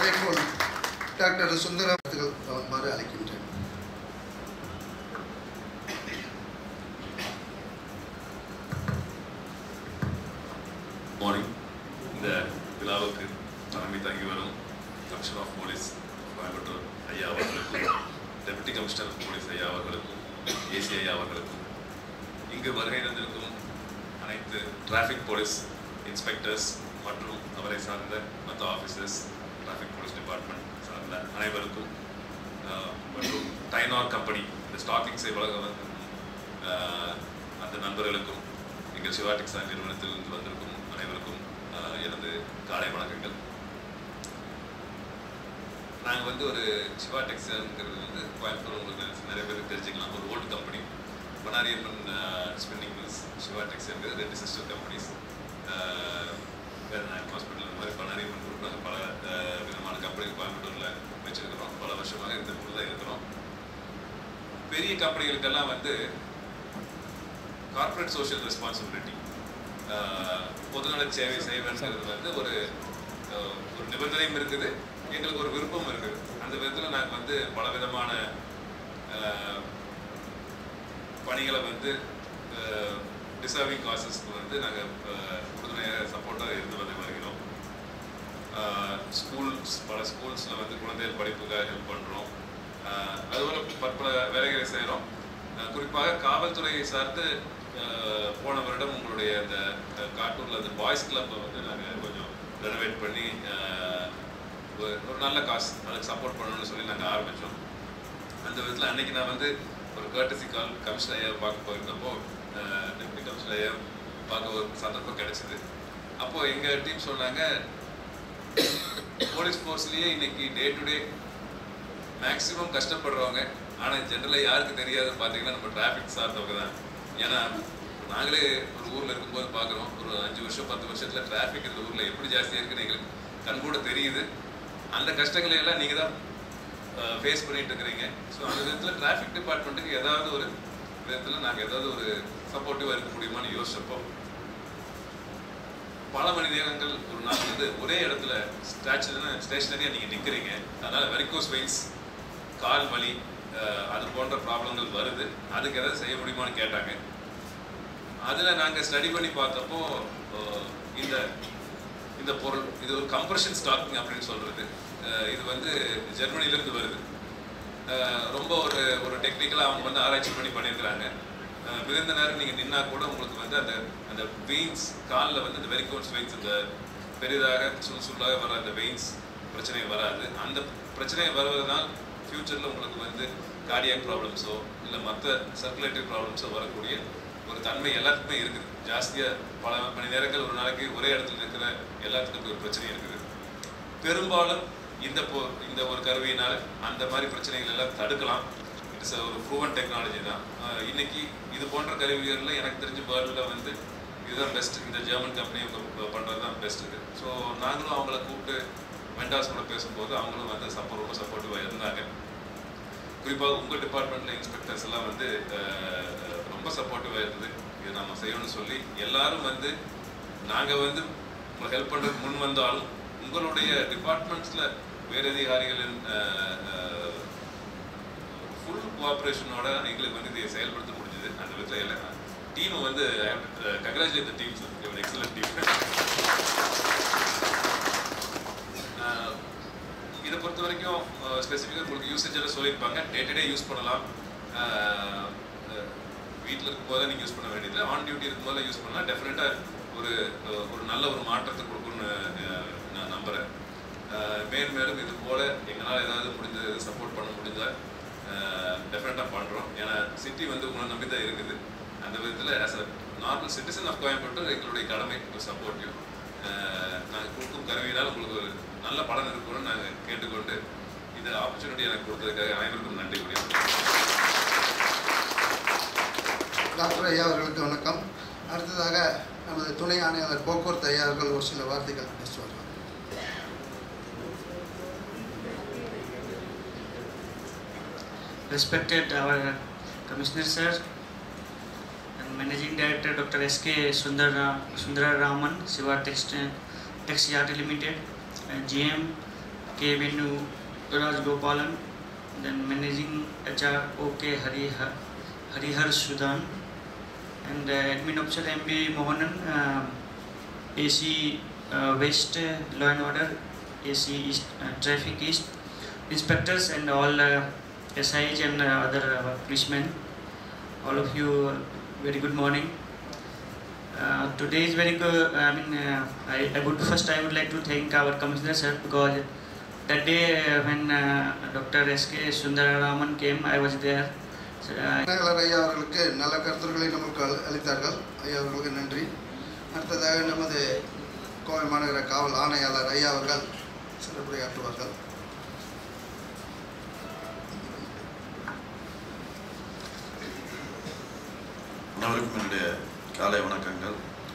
அதேபோல் டாக்டர் சுந்தரம் அவர்கள் வருமாறு அழைக்கின்றேன் மார்னிங் இந்த விழாவுக்கு தலைமை தாங்கி வரும் கமிஷனர் ஆஃப் போலீஸ் கோயம்புத்தூர் ஐயா அவர்களுக்கும் டெப்யூட்டி கமிஷனர் ஆஃப் போலீஸ் ஐயா அவர்களுக்கும் ஏசி ஐயா அவர்களுக்கும் இங்கு வருகை தந்திருக்கும் அனைத்து டிராஃபிக் போலீஸ் இன்ஸ்பெக்டர்ஸ் மற்றும் அவரை சார்ந்த மற்ற ஆஃபீஸர்ஸ் டிராஃபிக் போலீஸ் டிபார்ட்மெண்ட் சார்ந்த அனைவருக்கும் ஆஹ், மற்றும் டைனார் கம்பெனி இந்த ஸ்டாக்கிங் சேவலாக வந்து ஆஹ், அந்த நண்பர்களுக்கும் எங்கள் சிவா டெக்ஸான் நிறுவனத்திலிருந்து வந்திருக்கும் அனைவருக்கும் ஆஹ், எனது காலை வணக்கங்கள் நாங்கள் வந்து ஒரு சிவா டெக்ஸான்ங்கிறது வந்து கோயம்புத்தூர் உங்களுக்கு நிறைய பேருக்கு தெரிஞ்சுக்கலாம் ஒரு old company Bannariamman spinning mills Siva டெக்ஸான்ங்கிறது ரெண்டு சிஸ்டர் கம்பெனிஸ் வேதநாயகம் ஹாஸ்பிட்டல் இந்த மாதிரி பனாரியம்மன் குரூப் நாங்கள் பல ஆஹ், விதமான கம்பெனி கோயம்புத்தூரில் வச்சிருக்கிறோம் பல வருஷமாக இந்த ஊரில் தான் இருக்கிறோம் பெரிய கம்பெனிகளுக்கெல்லாம் வந்து கார்ப்பரேட் சோஷியல் ரெஸ்பான்சிபிலிட்டி பொதுநல சேவை செய்வேன்றது வந்து ஒரு அஹ், ஒரு நிபந்தனையும் இருக்குது எங்களுக்கு ஒரு விருப்பம் இருக்குது அந்த விதத்தில் நாங்கள் வந்து பல விதமான அஹ், பணிகளை வந்து டிசர்விங் காசஸ்க்கு வந்து நாங்கள் உறுதுணையாக சப்போர்ட்டாக இருந்து வந்து வருகிறோம் ஸ்கூல்ஸ் பல ஸ்கூல்ஸில் வந்து குழந்தைகள் படிப்புக்காக ஹெல்ப் பண்ணுறோம் அதுபோல் பற்பல வேலைகளை செய்கிறோம் குறிப்பாக காவல்துறையை சார்ந்து அஹ், போன வருடம் உங்களுடைய அந்த அஹ், காட்டூரில் அந்த பாய்ஸ் கிளப்பை வந்து நாங்கள் கொஞ்சம் ரெனோவேட் பண்ணி அஹ், ஒரு ஒரு நல்ல காசு அதுக்கு சப்போர்ட் பண்ணணும்னு சொல்லி நாங்கள் ஆரம்பித்தோம் அந்த விதத்தில் அன்னைக்கு நான் வந்து ஒரு கர்டசி கால் கமிஷனர் ஐயா பார்க்க போயிருந்தப்போ டெப்டி கமிஷனர் ஐயா பார்க்க ஒரு சந்தர்ப்பம் கிடைச்சிது அப்போது எங்கள் டீம் சொன்னாங்க போலீஸ் ஃபோர்ஸ்லேயே இன்னைக்கு டே டு டே மேக்ஸிமம் கஷ்டப்படுறவங்க ஆனால் ஜென்ரலாக யாருக்கு தெரியாதுன்னு பார்த்தீங்கன்னா நம்ம டிராஃபிக் சார்ந்தவங்க தான் ஏன்னா நாங்களே ஒரு ஊரில் இருக்கும்போது பார்க்குறோம் ஒரு அஞ்சு வருஷம் பத்து வருஷத்தில் டிராஃபிக் இந்த ஊரில் எப்படி ஜாஸ்தியாக இருக்குன்னு எங்களுக்கு கண்கூட தெரியுது அந்த கஷ்டங்களை எல்லாம் நீங்கள் தான் ஃபேஸ் பண்ணிட்டு இருக்கிறீங்க ஸோ அந்த விதத்தில் டிராஃபிக் டிபார்ட்மெண்ட்டுக்கு ஏதாவது ஒரு விதத்தில் நாங்கள் ஏதாவது ஒரு சப்போர்ட்டிவாக இருக்க முடியுமான்னு யோசிச்சப்போ பல மணி நேரங்கள் ஒரு நாள் வந்து ஒரே இடத்துல ஸ்டாச்சுனா ஸ்டேஷனரியாக நீங்கள் நிற்கிறீங்க அதனால் வெரிகோஸ் வெயின்ஸ் கால் வலி அஹ், அது போன்ற ப்ராப்ளங்கள் வருது அதுக்கு ஏதாவது செய்ய முடியுமான்னு கேட்டாங்க அதில் நாங்கள் ஸ்டடி பண்ணி பார்த்தப்போ அஹ், இந்த இந்த பொருள் இது ஒரு கம்ப்ரஷன் ஸ்டாக்கிங் அப்படின்னு சொல்கிறது இது வந்து ஜெர்மனிலேருந்து வருது அஹ், ரொம்ப ஒரு ஒரு டெக்னிக்கலாக அவங்க வந்து ஆராய்ச்சி பண்ணி பண்ணியிருக்கிறாங்க அஹ், மிகுந்த நேரம் நீங்கள் நின்னா கூட உங்களுக்கு வந்து அந்த அந்த வெயின்ஸ் காலில் வந்து இந்த வெரிகோன்ஸ் வெயின்ஸ் இந்த பெரிதாக சுல் சுல்லாக வர அந்த வெயின்ஸ் பிரச்சனை வராது அந்த பிரச்சனை வருவதனால் ஃப்யூச்சரில் உங்களுக்கு வந்து கார்டியாக் ப்ராப்ளம்ஸோ இல்லை மற்ற சர்க்குலேட்டரி ப்ராப்ளம்ஸோ வரக்கூடிய ஒரு தன்மை எல்லாத்துக்குமே இருக்குது ஜாஸ்தியாக பல மணி நேரங்கள் ஒரு நாளைக்கு ஒரே இடத்துல இருக்கிற எல்லாத்துக்கும் ஒரு பிரச்சனை இருக்குது பெரும்பாலும் இந்த பொ இந்த ஒரு கருவியினால் அந்த மாதிரி பிரச்சனைகள் எல்லாம் தடுக்கலாம் இட்ஸ் ஒரு ப்ரூவன் டெக்னாலஜி தான் அஹ் இன்னைக்கு இது போன்ற கருவிகளில் எனக்கு தெரிஞ்ச வேர்ல்டில் வந்து இதுதான் பெஸ்ட் இந்த ஜெர்மன் கம்பெனி பண்ணுறது தான் பெஸ்ட் இது ஸோ நாங்களும் அவங்கள கூப்பிட்டு வெண்டாஸ் கூட பேசும்போது அவங்களும் வந்து சப்போர்ட் ரொம்ப சப்போர்ட்டிவாக இருந்தாங்க குறிப்பாக உங்கள் டிபார்ட்மெண்ட்டில் இன்ஸ்பெக்டர்ஸ் எல்லாம் வந்து அஹ், அஹ், ரொம்ப சப்போர்ட்டிவாக இருந்தது இது நம்ம செய்யணும்னு சொல்லி எல்லாரும் வந்து நாங்கள் வந்து உங்களுக்கு ஹெல்ப் பண்ணுறதுக்கு முன் வந்தாலும் உங்களுடைய டிபார்ட்மெண்ட்ஸில் உயரதிகாரிகளின் ஃபுல் கோஆப்ரேஷனோட எங்களுக்கு வந்து இதை செயல்படுத்த முடிஞ்சது அந்த விதத்தில் எல்லாம் டீமை வந்து கங்க்ராச்சுலேட் த டீம்ஸ் ஒரு எக்ஸலண்ட் டீம் இதை பொறுத்த வரைக்கும் ஸ்பெசிஃபிக்காக உங்களுக்கு யூசேஜ் எல்லாம் சொல்லியிருப்பாங்க டே டு டே யூஸ் பண்ணலாம் வீட்டில் இருக்கும்போது நீங்கள் யூஸ் பண்ண வேண்டியது ஆன் டியூட்டி இருக்கும்போது யூஸ் பண்ணலாம் டெஃபினட்டாக ஒரு அஹ், ஒரு நல்ல ஒரு மாற்றத்தை கொடுக்கும்னு அஹ், நான் நம்புகிறேன் மேலும் மேலும் இது போல் எங்களால் ஏதாவது முடிஞ்சது சப்போர்ட் பண்ண முடிஞ்சால் டெஃபினட்டாக பண்ணுறோம் ஏன்னா சிட்டி வந்து உங்களை நம்பி தான் இருக்குது அந்த விதத்தில் as a normal citizen of Coimbatore எங்களுடைய கடமை டு சப்போர்ட் யூ நாங்கள் கொடுக்கும் கருவியினால் உங்களுக்கு ஒரு நல்ல பலன் இருக்கணும்னு நாங்கள் கேட்டுக்கொண்டு இந்த ஆப்பர்ச்சுனிட்டி எனக்கு கொடுத்ததுக்காக அனைவருக்கும் நன்றி முடியும் டாக்டர் ஐயா அவர்களுக்கு வணக்கம் அடுத்ததாக நமது துணை ஆணையாளர் போக்குவரத்து ஐயா அவர்கள் ஒரு சில வார்த்தைகள் பேசுவார்கள் respected our commissioner sir and managing director dr sk sundara sundara raman siva text text yard limited and gm K. Venu Raj Gopalan, then managing HR OK Harihar, Harihar Sudan, and uh, admin officer MB Mohanan, uh, AC uh, West uh, Law and Order, AC East uh, Traffic East, inspectors and all uh, SIH and uh, other uh, policemen. All of you, uh, very good morning. Uh, today is very good. I mean, uh, I, I would first I would like to thank our commissioner sir because that day uh, when uh, Dr. S.K. Sundararaman came, I was there. So, uh, ஆணையாளர் ஐயா அவர்களுக்கு நல்ல கருத்துக்களை நமக்கு அளி- அளித்தார்கள் ஐயா அவர்களுக்கு நன்றி அடுத்ததாக நமது கோவை மாநகர காவல் ஆணையாளர் ஐயா அவர்கள் சிறப்புரையாற்றுவார்கள் அனைவருக்கும் என்னுடைய காலை வணக்கங்கள்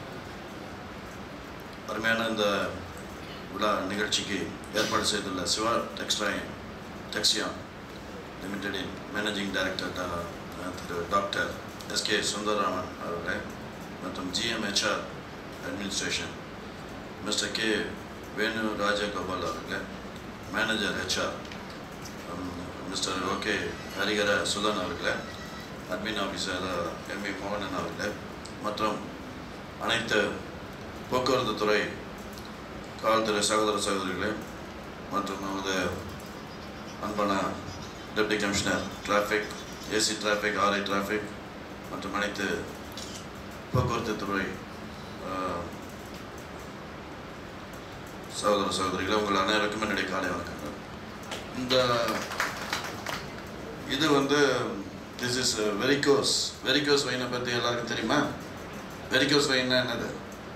அருமையான இந்த விழா நிகழ்ச்சிக்கு ஏற்பாடு செய்துள்ள சிவா டெக்ஸ்டைல் டெக்ஸியா லிமிடெடின் மேனேஜிங் டைரக்டர் டா- திரு டாக்டர் எஸ்கே சுந்தரராமன் அவர்களே மற்றும் GM HR administration mister K Venu Rajagopal அவர்களே manager HR mister okay Hariharasudhan அவர்களே அட்மின் ஆஃபீஸர் எம்இ மோகனன் அவர்களே மற்றும் அனைத்து போக்குவரத்து துறை காவல்துறை சகோதர சகோதரிகளே மற்றும் நமது அன்பான deputy commissioner traffic AC traffic RI traffic மற்றும் அனைத்து போக்குவரத்து துறை ஆஹ், சகோதர சகோதரிகளே உங்கள் அனைவருக்கும் என்னுடைய காலை வணக்கங்கள் இந்த இது வந்து திஸ் இஸ் வெரிகோஸ் வெரிகோஸ் வைனை பற்றி எல்லாருக்கும் தெரியுமா வெரிகோஸ் வைன்னா என்னது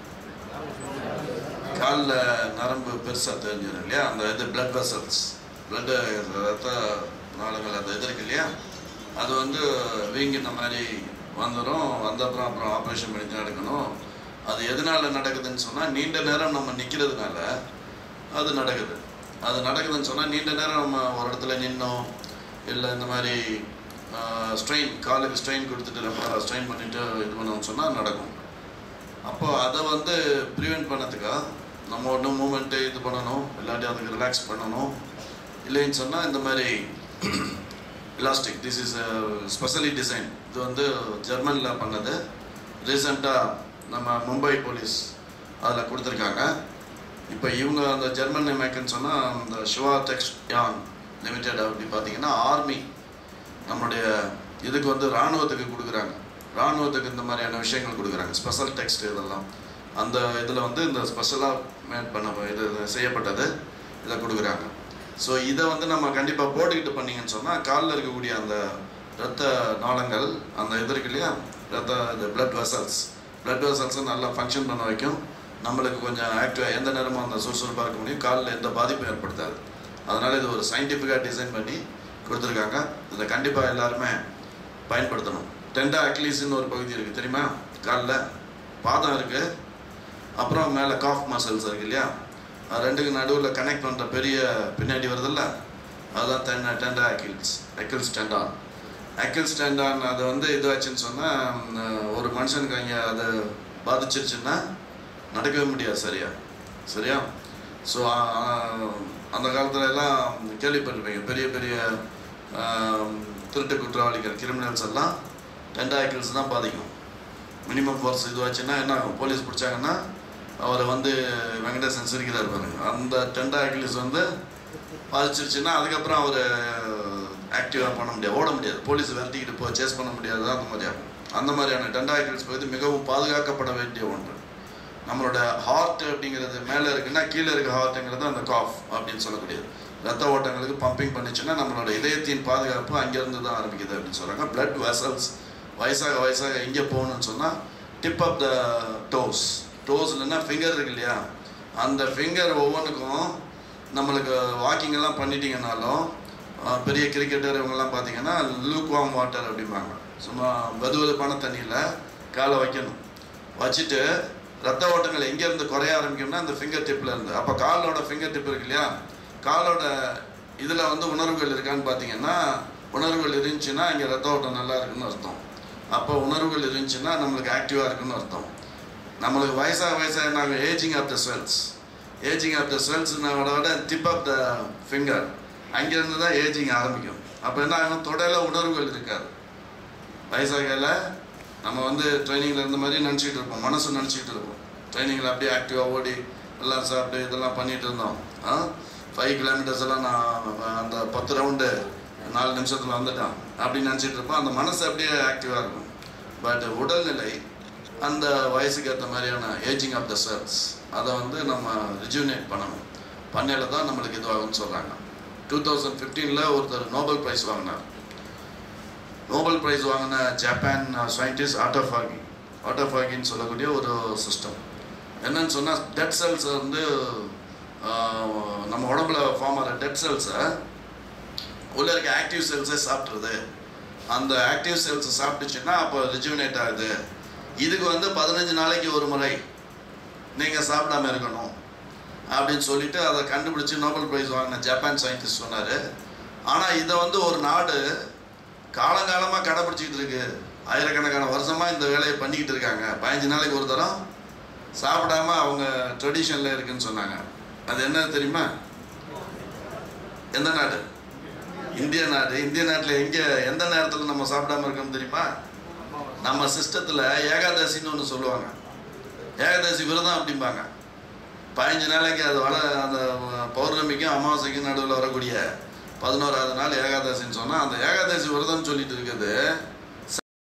காலில் நரம்பு பெருசாக தெரிஞ்சிடும் இல்லையா அந்த இது பிளட் வெசல்ஸ் பிளட்டு ரத்த நாளங்கள் அந்த இது இருக்கு இல்லையா அது வந்து வீங்கின மாதிரி வந்துடும் வந்த அப்புறம் அப்புறம் ஆப்ரேஷன் பண்ணி தான் எடுக்கணும் அது எதனால நடக்குதுன்னு சொன்னால் நீண்ட நேரம் நம்ம நிற்கிறதுனால அது நடக்குது அது நடக்குதுன்னு சொன்னால் நீண்ட நேரம் நம்ம ஒரு இடத்துல நின்னோம் இல்லை இந்த மாதிரி ஸ்ட்ரெயின் காலுக்கு ஸ்ட்ரெயின் கொடுத்துட்டு ரொம்ப ஸ்ட்ரெயின் பண்ணிட்டு இது பண்ணோம்னு சொன்னால் நடக்கும் அப்போ அதை வந்து ப்ரிவெண்ட் பண்ணதுக்காக நம்ம ஒன்றும் மூமெண்ட்டு இது பண்ணணும் இல்லாட்டி அதுக்கு ரிலாக்ஸ் பண்ணணும் இல்லைன்னு சொன்னால் இந்த மாதிரி elastic this is specially design இது வந்து ஜெர்மனில் பண்ணது ரீசெண்டாக நம்ம மும்பை போலீஸ் அதில் கொடுத்துருக்காங்க இப்போ இவங்க அந்த ஜெர்மன் மேக்குன்னு சொன்னால் அந்த சிவா டெக்ஸ் யான் லிமிடெட் அப்படி பார்த்தீங்கன்னா ஆர்மி நம்மளுடைய இதுக்கு வந்து இராணுவத்துக்கு கொடுக்குறாங்க இராணுவத்துக்கு இந்த மாதிரியான விஷயங்கள் கொடுக்குறாங்க ஸ்பெஷல் டெக்ஸ்ட் இதெல்லாம் அந்த இதில் வந்து இந்த ஸ்பெஷலாக மேட் பண்ண இது இது செய்யப்பட்டது இதை கொடுக்குறாங்க ஸோ இதை வந்து நம்ம கண்டிப்பாக போட்டுக்கிட்டு பண்ணீங்கன்னு சொன்னால் காலில் இருக்கக்கூடிய அந்த இரத்த நாளங்கள் அந்த இது இருக்கு இல்லையா ரத்த இந்த பிளட் வெசல்ஸ் பிளட் வெசல்ஸை நல்லா ஃபங்க்ஷன் பண்ண வைக்கும் நம்மளுக்கு கொஞ்சம் ஆக்டிவாக எந்த நேரமும் அந்த சுறுசுறுப்பாக இருக்க முடியும் காலில் எந்த பாதிப்பும் ஏற்படுத்தாது அதனால் இது ஒரு சயின்டிஃபிக்காக டிசைன் பண்ணி கொடுத்துருக்காங்க இதை கண்டிப்பாக எல்லாருமே பயன்படுத்தணும் டெண்டா அக்லீஸ்னு ஒரு பகுதி இருக்குது தெரியுமா காலில் பாதம் இருக்குது அப்புறம் மேலே காஃப் மசில்ஸ் இருக்கு இல்லையா அது ரெண்டுக்கு நடுவில் கனெக்ட் பண்ணுற பெரிய பின்னாடி வருதுல்ல அதுதான் டென் டெண்டா அக்கில்ஸ் அக்கில்ஸ் டெண்டான் அக்கில்ஸ் டெண்டான் அதை வந்து இதுவாச்சுன்னு சொன்னால் ஒரு மனுஷனுக்கு அங்கே அதை பாதிச்சிருச்சுன்னா நடக்கவே முடியாது சரியா சரியா ஸோ அந்த காலத்துல எல்லாம் கேள்விப்பட்டிருப்பீங்க பெரிய பெரிய ஆம், திருட்டு குற்றவாளிகள் கிரிமினல்ஸ் எல்லாம் டெண்டாக்கிள்ஸ் தான் பாதிக்கும் மினிமம் ஃபோர்ஸ் இதுவாச்சுன்னா என்ன ஆகும் போலீஸ் பிடிச்சாங்கன்னா அவரை வந்து வெங்கடேசன் சிரிக்கிறார் பாருங்க அந்த டெண்டாக்கிள்ஸ் வந்து பாதிச்சிருச்சுன்னா அதுக்கப்புறம் அவர் ஆக்டிவாக பண்ண முடியாது ஓட முடியாது போலீஸ் விரட்டிக்கிட்டு போ சேஸ் பண்ண முடியாது அந்த மாதிரி ஆகும் அந்த மாதிரியான டெண்டாக்கிள்ஸ் பகுதி மிகவும் பாதுகாக்கப்பட வேண்டிய ஒன்று நம்மளோட ஹார்ட் அப்படிங்கிறது மேலே இருக்குன்னா கீழே இருக்க ஹார்ட்டுங்கிறது அந்த காஃப் அப்படின்னு சொல்லக்கூடியது ரத்த ஓட்டங்களுக்கு பம்பிங் பண்ணிச்சுன்னா நம்மளோட இதயத்தின் பாதுகாப்பு அங்கேருந்து தான் ஆரம்பிக்குது அப்படின்னு சொல்கிறாங்க blood vessels வயசாக வயசாக எங்கே போகணும்னு சொன்னால் tip of the toes toes இல்லைன்னா ஃபிங்கர் இருக்கு இல்லையா அந்த ஃபிங்கர் ஒவ்வொன்றுக்கும் நம்மளுக்கு வாக்கிங் எல்லாம் பண்ணிட்டீங்கனாலும் அஹ், பெரிய கிரிக்கெட்டர் இவங்கெல்லாம் பார்த்தீங்கன்னா லூக் வாம் வாட்டர் அப்படிம்பாங்க சும்மா வெது வெதுப்பான தண்ணியில் காலை வைக்கணும் வச்சுட்டு ரத்த ஓட்டங்கள் எங்கேருந்து குறைய ஆரம்பிக்கும்னா அந்த ஃபிங்கர் டிப்பில் இருந்து அப்போ காலோட ஃபிங்கர் டிப் இருக்கு இல்லையா காலோட இதில் வந்து உணர்வுகள் இருக்கான்னு பார்த்தீங்கன்னா உணர்வுகள் இருந்துச்சுன்னா இங்கே ரத்த ஓட்டம் நல்லா இருக்குன்னு அர்த்தம் அப்போ உணர்வுகள் இருந்துச்சுன்னா நம்மளுக்கு ஆக்டிவாக இருக்குன்னு அர்த்தம் நம்மளுக்கு வயசாக வயசாக நாங்கள் ageing of the cells ageing of the செல்ஸ்னா விட விட டிப் ஆஃப் த ஃபிங்கர் அங்கேருந்து தான் ஏஜிங் ஆரம்பிக்கும் அப்போ என்ன ஆகும் தொடையில் உணர்வுகள் இருக்காது வயசாகையில் நம்ம வந்து ட்ரைனிங்கில் இருந்த மாதிரி நினச்சிட்டு இருப்போம் மனசு நினச்சிட்டு இருப்போம் ட்ரைனிங்கில் அப்படியே ஆக்டிவாக ஓடி எல்லாம் சாப்பிட்டு இதெல்லாம் பண்ணிட்டு இருந்தோம் ஆ ஃபைவ் கிலோமீட்டர்ஸ் எல்லாம் நான் அந்த பத்து ரவுண்டு நாலு நிமிஷத்தில் வந்துட்டான் அப்படின்னு நினச்சிட்டு இருப்போம் அந்த மனசு அப்படியே ஆக்டிவாக இருக்கும் பட் உடல்நிலை அந்த வயசுக்கு ஏற்ற மாதிரியான ஏஜிங் ஆஃப் த செல்ஸ் அதை வந்து நம்ம ரிஜுனேட் பண்ணணும் பண்ணையில் தான் நம்மளுக்கு இதுவாகும்னு சொல்கிறாங்க டூ தௌசண்ட் ஃபிஃப்டீனில் ஒருத்தர் நோபல் ப்ரைஸ் வாங்கினார் நோபல் ப்ரைஸ் வாங்கின ஜப்பான் சயின்டிஸ்ட் ஆட்டோஃபாகி ஆட்டோஃபாகின்னு சொல்லக்கூடிய ஒரு சிஸ்டம் என்னன்னு சொன்னால் டெட் செல்ஸை வந்து ஆஹ், நம்ம உடம்புல ஃபார்ம் ஆகிற டெட் செல்ஸை உள்ள இருக்க ஆக்டிவ் செல்ஸை சாப்பிட்றது அந்த ஆக்டிவ் செல்ஸை சாப்பிட்டுச்சுன்னா அப்போ ரிஜுவினேட் ஆகுது இதுக்கு வந்து பதினஞ்சு நாளைக்கு ஒரு முறை நீங்கள் சாப்பிடாம இருக்கணும் அப்படின்னு சொல்லிட்டு அதை கண்டுபிடிச்சி நோபல் பிரைஸ் வாங்கின ஜப்பான் சயின்டிஸ்ட் சொன்னார் ஆனால் இதை வந்து ஒரு நாடு காலங்காலமாக கடைப்பிடிச்சிக்கிட்டு இருக்கு ஆயிரக்கணக்கான வருஷமாக இந்த வேலையை பண்ணிக்கிட்டு இருக்காங்க பதினஞ்சு நாளைக்கு ஒரு தரம் சாப்பிடாம அவங்க ட்ரெடிஷனில் இருக்குன்னு சொன்னாங்க அது என்ன தெரியுமா எந்த நாடு இந்திய நாடு இந்திய நாட்டில் எங்கே எந்த நேரத்தில் நம்ம சாப்பிடாம இருக்கோம் தெரியுமா நம்ம சிஸ்டத்தில் ஏகாதசின்னு ஒன்று சொல்லுவாங்க ஏகாதசி விரதம் அப்படிம்பாங்க பதினஞ்சு நாளைக்கு அது வள அந்த பௌர்ணமிக்கும் அமாவாசைக்கும் நடுவில் வரக்கூடிய பதினோராவது நாள் ஏகாதசின்னு சொன்னால் அந்த ஏகாதசி விரதம்னு சொல்லிட்டு இருக்குது